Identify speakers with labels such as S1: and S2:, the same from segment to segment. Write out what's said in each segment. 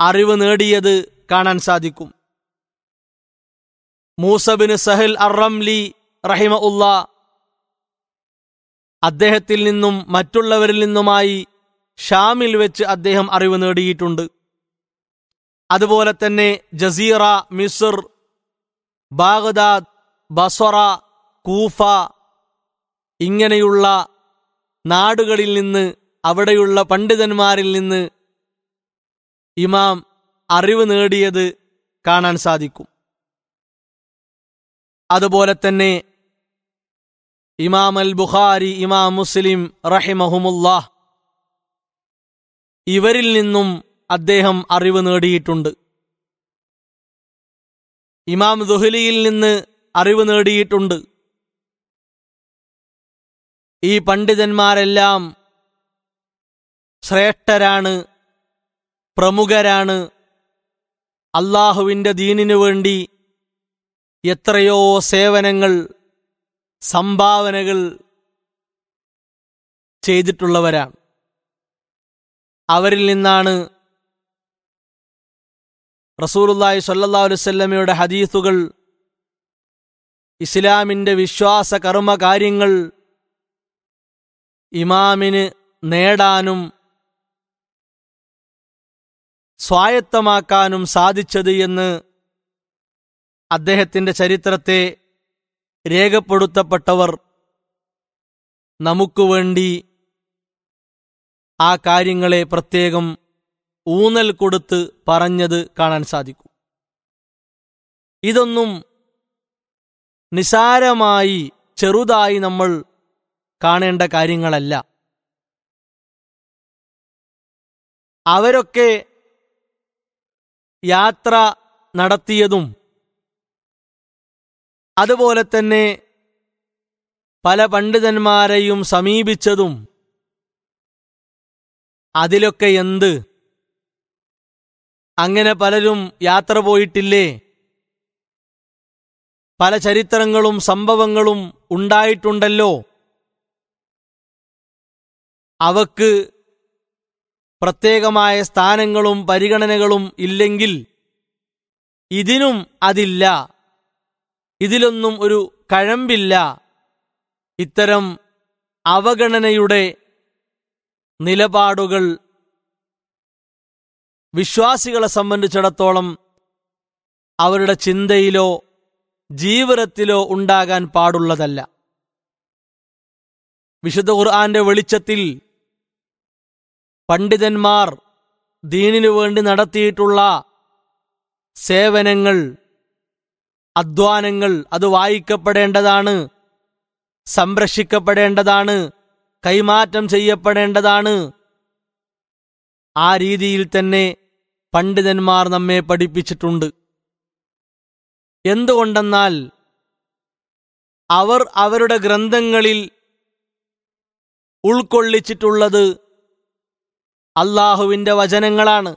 S1: അറിവ് നേടിയത് കാണാൻ സാധിക്കും മൂസബിന് സഹൽ അറംലി റഹിമ ഉള്ള അദ്ദേഹത്തിൽ നിന്നും മറ്റുള്ളവരിൽ നിന്നുമായി ഷാമിൽ വെച്ച് അദ്ദേഹം അറിവ് നേടിയിട്ടുണ്ട് അതുപോലെ തന്നെ ജസീറ മിസർ ബാഗ്ദാദ് ബസ്വറ കൂഫ ഇങ്ങനെയുള്ള നാടുകളിൽ നിന്ന് അവിടെയുള്ള പണ്ഡിതന്മാരിൽ നിന്ന് ഇമാം അറിവ് നേടിയത് കാണാൻ സാധിക്കും അതുപോലെ തന്നെ ഇമാം അൽ ബുഖാരി ഇമാം മുസ്ലിം റഹിമഹുമുല്ലാഹ് ഇവരിൽ നിന്നും അദ്ദേഹം അറിവ് നേടിയിട്ടുണ്ട് ഇമാം ദുഹലിയിൽ നിന്ന് അറിവ് നേടിയിട്ടുണ്ട് ഈ പണ്ഡിതന്മാരെല്ലാം ശ്രേഷ്ഠരാണ് പ്രമുഖരാണ് അള്ളാഹുവിൻ്റെ ദീനിനു വേണ്ടി എത്രയോ സേവനങ്ങൾ സംഭാവനകൾ ചെയ്തിട്ടുള്ളവരാണ് അവരിൽ നിന്നാണ് റസൂലുല്ലാഹി സ്വല്ലല്ലാഹു അലൈഹി വസല്ലമയുടെ ഹദീസുകൾ ഇസ്ലാമിൻ്റെ വിശ്വാസ കർമ്മ കാര്യങ്ങൾ ഇമാമിന് നേടാനും സ്വായത്തമാക്കാനും സാധിച്ചത് എന്ന് അദ്ദേഹത്തിൻ്റെ ചരിത്രത്തെ രേഖപ്പെടുത്തപ്പെട്ടവർ നമുക്ക് വേണ്ടി ആ കാര്യങ്ങളെ പ്രത്യേകം ഊന്നൽ കൊടുത്ത് പറഞ്ഞത് കാണാൻ സാധിക്കും ഇതൊന്നും നിസാരമായി ചെറുതായി നമ്മൾ കാണേണ്ട കാര്യങ്ങളല്ല അവരൊക്കെ യാത്ര നടത്തിയതും അതുപോലെ തന്നെ പല പണ്ഡിതന്മാരെയും സമീപിച്ചതും അതിലൊക്കെ എന്ത് അങ്ങനെ പലരും യാത്ര പോയിട്ടില്ലേ പല ചരിത്രങ്ങളും സംഭവങ്ങളും ഉണ്ടായിട്ടുണ്ടല്ലോ അവക്ക് പ്രത്യേകമായ സ്ഥാനങ്ങളും പരിഗണനകളും ഇല്ലെങ്കിൽ ഇതിനും അതില്ല ഇതിലൊന്നും ഒരു കഴമ്പില്ല ഇത്തരം അവഗണനയുടെ നിലപാടുകൾ വിശ്വാസികളെ സംബന്ധിച്ചിടത്തോളം അവരുടെ ചിന്തയിലോ ജീവിതത്തിലോ ഉണ്ടാകാൻ പാടുള്ളതല്ല വിശുദ്ധ ഖുർആന്റെ വെളിച്ചത്തിൽ പണ്ഡിതന്മാർ ദീനിനു വേണ്ടി നടത്തിയിട്ടുള്ള സേവനങ്ങൾ അധ്വാനങ്ങൾ അത് വായിക്കപ്പെടേണ്ടതാണ് സംരക്ഷിക്കപ്പെടേണ്ടതാണ് കൈമാറ്റം ചെയ്യപ്പെടേണ്ടതാണ് ആ രീതിയിൽ തന്നെ പണ്ഡിതന്മാർ നമ്മെ പഠിപ്പിച്ചിട്ടുണ്ട് എന്തുകൊണ്ടെന്നാൽ അവർ അവരുടെ ഗ്രന്ഥങ്ങളിൽ ഉൾക്കൊള്ളിച്ചിട്ടുള്ളത് അള്ളാഹുവിൻ്റെ വചനങ്ങളാണ്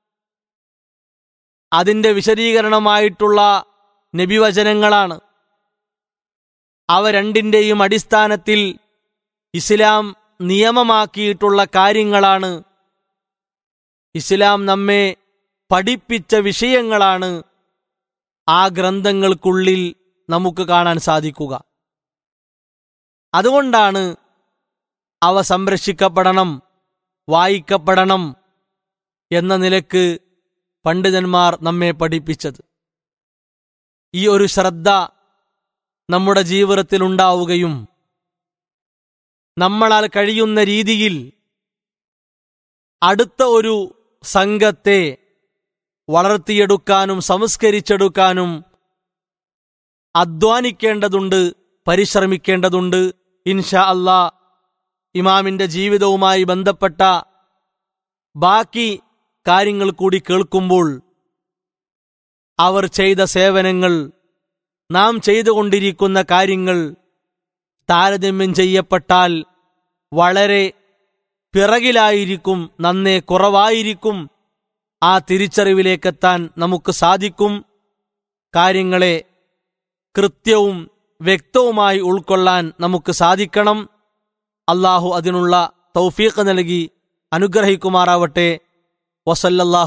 S1: അതിൻ്റെ വിശദീകരണമായിട്ടുള്ള നബിവചനങ്ങളാണ് അവ രണ്ടിൻ്റെയും അടിസ്ഥാനത്തിൽ ഇസ്ലാം നിയമമാക്കിയിട്ടുള്ള കാര്യങ്ങളാണ് ഇസ്ലാം നമ്മെ പഠിപ്പിച്ച വിഷയങ്ങളാണ് ആ ഗ്രന്ഥങ്ങൾക്കുള്ളിൽ നമുക്ക് കാണാൻ സാധിക്കുക അതുകൊണ്ടാണ് അവ സംരക്ഷിക്കപ്പെടണം വായിക്കപ്പെടണം എന്ന നിലക്ക് പണ്ഡിതന്മാർ നമ്മെ പഠിപ്പിച്ചത് ഈ ഒരു ശ്രദ്ധ നമ്മുടെ ജീവിതത്തിൽ ഉണ്ടാവുകയും നമ്മളാൽ കഴിയുന്ന രീതിയിൽ അടുത്ത ഒരു സംഘത്തെ വളർത്തിയെടുക്കാനും സംസ്കരിച്ചെടുക്കാനും അധ്വാനിക്കേണ്ടതുണ്ട് പരിശ്രമിക്കേണ്ടതുണ്ട് ഇൻഷാ അല്ലാ ഇമാമിന്റെ ജീവിതവുമായി ബന്ധപ്പെട്ട ബാക്കി കാര്യങ്ങൾ കൂടി കേൾക്കുമ്പോൾ അവർ ചെയ്ത സേവനങ്ങൾ നാം ചെയ്തുകൊണ്ടിരിക്കുന്ന കാര്യങ്ങൾ താരതമ്യം ചെയ്യപ്പെട്ടാൽ വളരെ പിറകിലായിരിക്കും നന്നേ കുറവായിരിക്കും ആ തിരിച്ചറിവിലേക്കെത്താൻ നമുക്ക് സാധിക്കും കാര്യങ്ങളെ കൃത്യവും വ്യക്തവുമായി ഉൾക്കൊള്ളാൻ നമുക്ക് സാധിക്കണം അള്ളാഹു അതിനുള്ള തൗഫീഖ് നൽകി അനുഗ്രഹിക്കുമാറാവട്ടെ വസല്ലല്ലാഹു